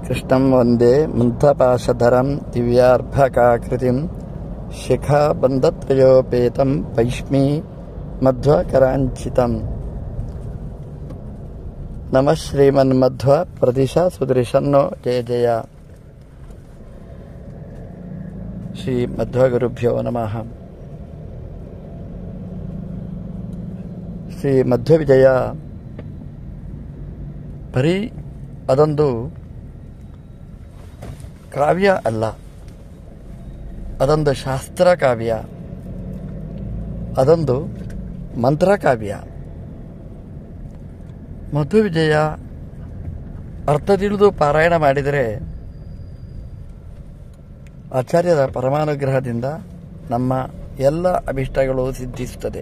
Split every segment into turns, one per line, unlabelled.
ಕೃಷ್ಣಂ ವಂದೇ ಮಂಥಪಾಶಧರಂ ದಿವ್ಯಾರ್ಭಕಾಕೃತಿಂ ಶಿಖಾಬಂಧತ್ರಯೋಪೇತಂ ವೈಷ್ಮೀ ಮಧ್ವಕರಾಂಚಿತಂ ನಮಃ ಶ್ರೀಮನ್ಮಧ್ವ ಪ್ರದಿಶ ಸುದೃಶನ್ನೋ ಜಯ ಜಯ ಶ್ರೀ ಮಧ್ವಗುರುಭ್ಯೋ ನಮಃ ಶ್ರೀ ಮಧ್ವವಿಜಯ ಬರೀ ಅದೊಂದು ಕಾವ್ಯ ಅಲ್ಲ ಅದೊಂದು ಶಾಸ್ತ್ರ ಕಾವ್ಯ ಅದೊಂದು ಮಂತ್ರಕಾವ್ಯ ಮಧುವಿಜಯ ಅರ್ಥ ತಿಳಿದು ಪಾರಾಯಣ ಮಾಡಿದರೆ ಆಚಾರ್ಯರ ಪರಮಾನುಗ್ರಹದಿಂದ ನಮ್ಮ ಎಲ್ಲ ಅಭಿಷ್ಟಗಳು ಸಿದ್ಧಿಸುತ್ತದೆ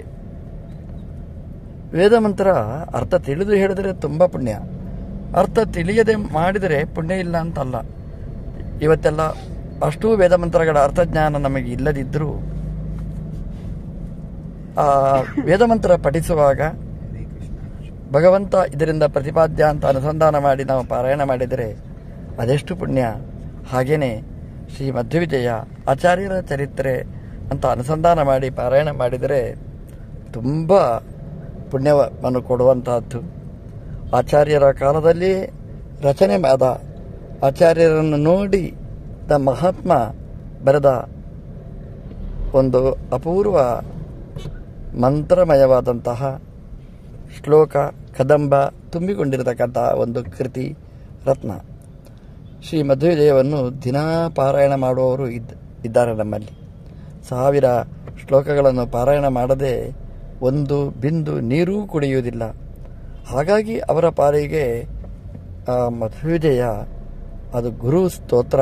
ವೇದ ಮಂತ್ರ ಅರ್ಥ ತಿಳಿದು ಹೇಳಿದರೆ ತುಂಬ ಪುಣ್ಯ ಅರ್ಥ ತಿಳಿಯದೆ ಮಾಡಿದರೆ ಪುಣ್ಯ ಇಲ್ಲ ಅಂತಲ್ಲ ಇವತ್ತೆಲ್ಲ ಅಷ್ಟೂ ವೇದ ಮಂತ್ರಗಳ ಅರ್ಥಜ್ಞಾನ ನಮಗೆ ಇಲ್ಲದಿದ್ದರೂ ಆ ವೇದ ಮಂತ್ರ ಪಠಿಸುವಾಗ ಭಗವಂತ ಇದರಿಂದ ಪ್ರತಿಪಾದ್ಯ ಅಂತ ಅನುಸಂಧಾನ ಮಾಡಿ ನಾವು ಪಾರಾಯಣ ಮಾಡಿದರೆ ಅದೆಷ್ಟು ಪುಣ್ಯ ಹಾಗೇನೆ ಶ್ರೀ ಮಧ್ವವಿಜಯ ಆಚಾರ್ಯರ ಚರಿತ್ರೆ ಅಂತ ಅನುಸಂಧಾನ ಮಾಡಿ ಪಾರಾಯಣ ಮಾಡಿದರೆ ತುಂಬ ಪುಣ್ಯವನ್ನು ಕೊಡುವಂತಹದ್ದು ಆಚಾರ್ಯರ ಕಾಲದಲ್ಲಿ ರಚನೆ ಆದ ಆಚಾರ್ಯರನ್ನು ನೋಡಿ ದ ಮಹಾತ್ಮ ಬರೆದ ಒಂದು ಅಪೂರ್ವ ಮಂತ್ರಮಯವಾದಂತಹ ಶ್ಲೋಕ ಕದಂಬ ತುಂಬಿಕೊಂಡಿರತಕ್ಕಂತಹ ಒಂದು ಕೃತಿ ರತ್ನ ಶ್ರೀ ಮಧ್ವವಿಜಯವನ್ನು ದಿನಾ ಪಾರಾಯಣ ಮಾಡುವವರು ಇದ್ದ ಇದ್ದಾರೆ ನಮ್ಮಲ್ಲಿ ಸಾವಿರ ಶ್ಲೋಕಗಳನ್ನು ಪಾರಾಯಣ ಮಾಡದೆ ಒಂದು ಬಿಂದು ನೀರೂ ಕುಡಿಯುವುದಿಲ್ಲ ಹಾಗಾಗಿ ಅವರ ಪಾಲಿಗೆ ಆ ಮಧ್ವವಿಜಯ ಅದು ಗುರು ಸ್ತೋತ್ರ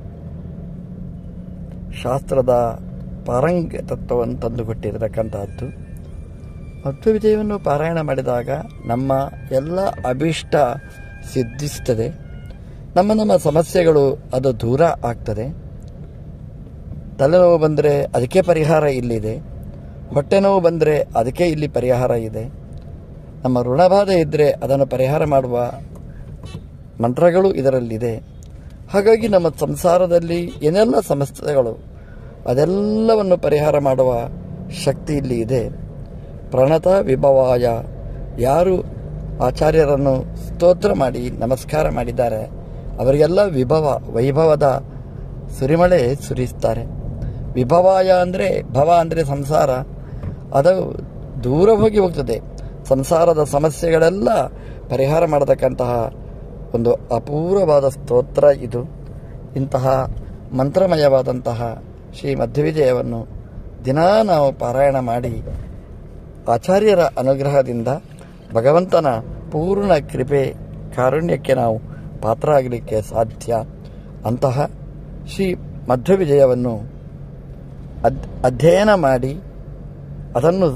ಶಾಸ್ತ್ರದ ಪಾರಂಗ ತತ್ವವನ್ನು ತಂದುಕೊಟ್ಟಿರತಕ್ಕಂತಹದ್ದು ಮಧ್ವವಿಜಯವನ್ನು ಪಾರಾಯಣ ಮಾಡಿದಾಗ ನಮ್ಮ ಎಲ್ಲ ಅಭಿಷ್ಟ ಸಿದ್ಧಿಸ್ತದೆ ನಮ್ಮ ನಮ್ಮ ಸಮಸ್ಯೆಗಳು ಅದು ದೂರ ಆಗ್ತದೆ ತಲೆನೋವು ಬಂದರೆ ಅದಕ್ಕೆ ಪರಿಹಾರ ಇಲ್ಲಿದೆ ಹೊಟ್ಟೆ ನೋವು ಬಂದರೆ ಅದಕ್ಕೆ ಇಲ್ಲಿ ಪರಿಹಾರ ಇದೆ ನಮ್ಮ ಋಣಬಾಧೆ ಇದ್ದರೆ ಅದನ್ನು ಪರಿಹಾರ ಮಾಡುವ ಮಂತ್ರಗಳು ಇದರಲ್ಲಿದೆ ಹಾಗಾಗಿ ನಮ್ಮ ಸಂಸಾರದಲ್ಲಿ ಏನೆಲ್ಲ ಸಮಸ್ಯೆಗಳು ಅದೆಲ್ಲವನ್ನು ಪರಿಹಾರ ಮಾಡುವ ಶಕ್ತಿ ಇಲ್ಲಿ ಇದೆ ಪ್ರಣತ ವಿಭವಾಯ ಯಾರು ಆಚಾರ್ಯರನ್ನು ಸ್ತೋತ್ರ ಮಾಡಿ ನಮಸ್ಕಾರ ಮಾಡಿದ್ದಾರೆ ಅವರಿಗೆಲ್ಲ ವಿಭವ ವೈಭವದ ಸುರಿಮಳೆ ಸುರಿಸ್ತಾರೆ ವಿಭವಾಯ ಅಂದರೆ ಭವ ಅಂದರೆ ಸಂಸಾರ ಅದು ದೂರ ಹೋಗಿ ಹೋಗ್ತದೆ ಸಂಸಾರದ ಸಮಸ್ಯೆಗಳೆಲ್ಲ ಪರಿಹಾರ ಮಾಡತಕ್ಕಂತಹ ಒಂದು ಅಪೂರ್ವವಾದ ಸ್ತೋತ್ರ ಇದು ಇಂತಹ ಮಂತ್ರಮಯವಾದಂತಹ ಶ್ರೀ ಮಧ್ವವಿಜಯವನ್ನು ದಿನಾ ನಾವು ಪಾರಾಯಣ ಮಾಡಿ ಆಚಾರ್ಯರ ಅನುಗ್ರಹದಿಂದ ಭಗವಂತನ ಪೂರ್ಣ ಕೃಪೆ ಕಾರುಣ್ಯಕ್ಕೆ ನಾವು ಪಾತ್ರ ಆಗಲಿಕ್ಕೆ ಸಾಧ್ಯ ಅಂತಹ ಶ್ರೀ ಮಧ್ವವಿಜಯವನ್ನು ಅದ್ ಅಧ್ಯಯನ ಮಾಡಿ ಅದನ್ನು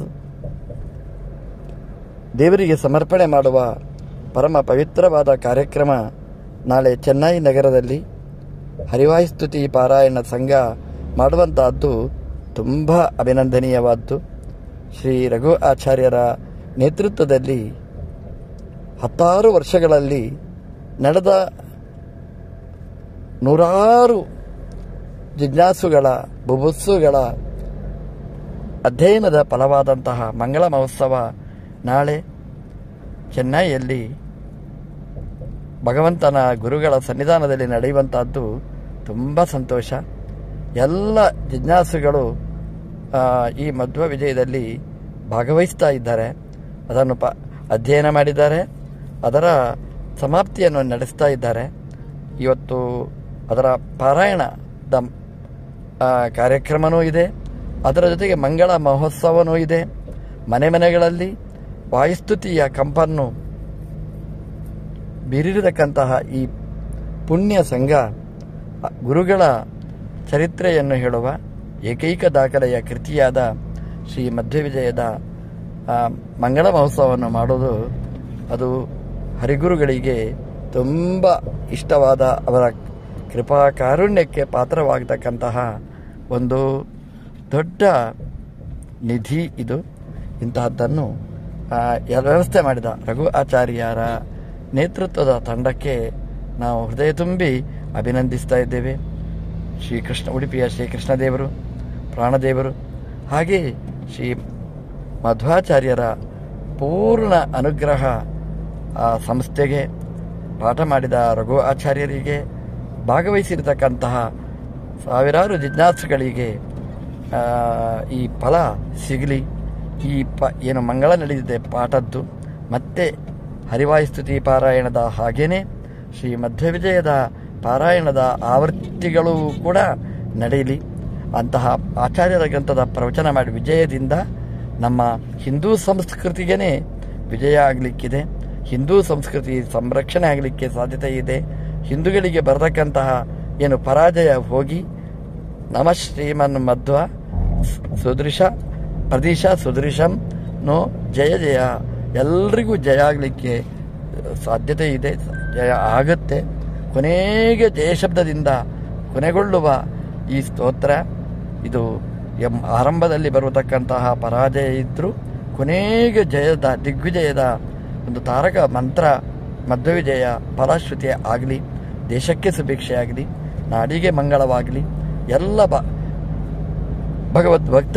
ದೇವರಿಗೆ ಸಮರ್ಪಣೆ ಮಾಡುವ ಪರಮ ಪವಿತ್ರವಾದ ಕಾರ್ಯಕ್ರಮ ನಾಳೆ ಚೆನ್ನೈ ನಗರದಲ್ಲಿ ಹರಿವಾಯುಸ್ತುತಿ ಪಾರಾಯಣ ಸಂಘ ಮಾಡುವಂತಹದ್ದು ತುಂಬ ಅಭಿನಂದನೀಯವಾದ್ದು ಶ್ರೀ ರಘು ಆಚಾರ್ಯರ ನೇತೃತ್ವದಲ್ಲಿ ಹತ್ತಾರು ವರ್ಷಗಳಲ್ಲಿ ನಡೆದ ನೂರಾರು ಜಿಜ್ಞಾಸುಗಳ ಬುಬುತ್ಸುಗಳ ಅಧ್ಯಯನದ ಫಲವಾದಂತಹ ಮಂಗಳ ಮಹೋತ್ಸವ ನಾಳೆ ಚೆನ್ನೈಯಲ್ಲಿ ಭಗವಂತನ ಗುರುಗಳ ಸನ್ನಿಧಾನದಲ್ಲಿ ನಡೆಯುವಂತಹದ್ದು ತುಂಬ ಸಂತೋಷ ಎಲ್ಲ ಜಿಜ್ಞಾಸುಗಳು ಈ ಮಧ್ವ ವಿಜಯದಲ್ಲಿ ಭಾಗವಹಿಸ್ತಾ ಇದ್ದಾರೆ ಅದನ್ನು ಪ ಅಧ್ಯಯನ ಮಾಡಿದ್ದಾರೆ ಅದರ ಸಮಾಪ್ತಿಯನ್ನು ನಡೆಸ್ತಾ ಇದ್ದಾರೆ ಇವತ್ತು ಅದರ ಪಾರಾಯಣದ ಕಾರ್ಯಕ್ರಮವೂ ಇದೆ ಅದರ ಜೊತೆಗೆ ಮಂಗಳ ಮಹೋತ್ಸವವೂ ಇದೆ ಮನೆ ಮನೆಗಳಲ್ಲಿ ವಾಯುಸ್ತುತಿಯ ಕಂಪನ್ನು ಬೀರಿರತಕ್ಕಂತಹ ಈ ಪುಣ್ಯ ಸಂಘ ಗುರುಗಳ ಚರಿತ್ರೆಯನ್ನು ಹೇಳುವ ಏಕೈಕ ದಾಖಲೆಯ ಕೃತಿಯಾದ ಶ್ರೀ ಮಧ್ವವಿಜಯದ ಮಂಗಳ ಮಹೋತ್ಸವವನ್ನು ಮಾಡೋದು ಅದು ಹರಿಗುರುಗಳಿಗೆ ತುಂಬ ಇಷ್ಟವಾದ ಅವರ ಕೃಪಾ ಕಾರುಣ್ಯಕ್ಕೆ ಪಾತ್ರವಾಗತಕ್ಕಂತಹ ಒಂದು ದೊಡ್ಡ ನಿಧಿ ಇದು ಇಂತಹದ್ದನ್ನು ಆ, ವ್ಯವಸ್ಥೆ ಮಾಡಿದ ರಘು ಆಚಾರ್ಯರ ನೇತೃತ್ವದ ತಂಡಕ್ಕೆ ನಾವು ಹೃದಯ ತುಂಬಿ ಅಭಿನಂದಿಸ್ತಾ ಇದ್ದೇವೆ ಶ್ರೀಕೃಷ್ಣ ಉಡುಪಿಯ ಶ್ರೀಕೃಷ್ಣ ದೇವರು ಪ್ರಾಣದೇವರು ಹಾಗೆ ಶ್ರೀ ಮಧ್ವಾಚಾರ್ಯರ ಪೂರ್ಣ ಅನುಗ್ರಹ ಆ ಸಂಸ್ಥೆಗೆ ಪಾಠ ಮಾಡಿದ ರಘು ಆಚಾರ್ಯರಿಗೆ ಭಾಗವಹಿಸಿರತಕ್ಕಂತಹ ಸಾವಿರಾರು ಜಿಜ್ಞಾಸುಗಳಿಗೆ ಆ, ಈ ಫಲ ಸಿಗಲಿ ಈ ಪ ಏನು ಮಂಗಳ ನಡೆದಿದೆ ಪಾಠದ್ದು ಮತ್ತೆ ಹರಿವಾಯುಸ್ತುತಿ ಪಾರಾಯಣದ ಹಾಗೇನೆ ಶ್ರೀ ಮಧ್ವವಿಜಯದ ಪಾರಾಯಣದ ಆವೃತ್ತಿಗಳು ಕೂಡ ನಡೆಯಲಿ ಅಂತಹ ಆಚಾರ್ಯರ ಗ್ರಂಥದ ಪ್ರವಚನ ಮಾಡಿ ವಿಜಯದಿಂದ ನಮ್ಮ ಹಿಂದೂ ಸಂಸ್ಕೃತಿಗೇ ವಿಜಯ ಆಗಲಿಕ್ಕಿದೆ ಹಿಂದೂ ಸಂಸ್ಕೃತಿ ಸಂರಕ್ಷಣೆ ಆಗಲಿಕ್ಕೆ ಸಾಧ್ಯತೆ ಇದೆ ಹಿಂದೂಗಳಿಗೆ ಬರತಕ್ಕಂತಹ ಏನು ಪರಾಜಯ ಹೋಗಿ ನಮ ಶ್ರೀಮನ್ ಮಧ್ವ ಸುದೃಶ ಪ್ರದೇಶ ಸುದೃಶಂ ನೋ ಜಯ ಜಯ ಎಲ್ರಿಗೂ ಜಯ ಆಗಲಿಕ್ಕೆ ಸಾಧ್ಯತೆ ಇದೆ ಜಯ ಆಗುತ್ತೆ ಕೊನೆಗೆ ಜಯ ಶಬ್ದದಿಂದ ಕೊನೆಗೊಳ್ಳುವ ಈ ಸ್ತೋತ್ರ ಇದು ಎಂ ಆರಂಭದಲ್ಲಿ ಬರತಕ್ಕಂತಹ ಪರಾಜಯ ಇದ್ದರೂ ಕೊನೆಗೆ ಜಯದ ದಿಗ್ವಿಜಯದ ಒಂದು ತಾರಕ ಮಂತ್ರ ಮಧ್ವವಿಜಯ ಫಲಶ್ರುತಿ ಆಗಲಿ ದೇಶಕ್ಕೆ ಸುಭಿಕ್ಷೆ ಆಗಲಿ ನಾಡಿಗೆ ಮಂಗಳವಾಗಲಿ ಎಲ್ಲ ಬ ಭಗವದ್ ಭಕ್ತ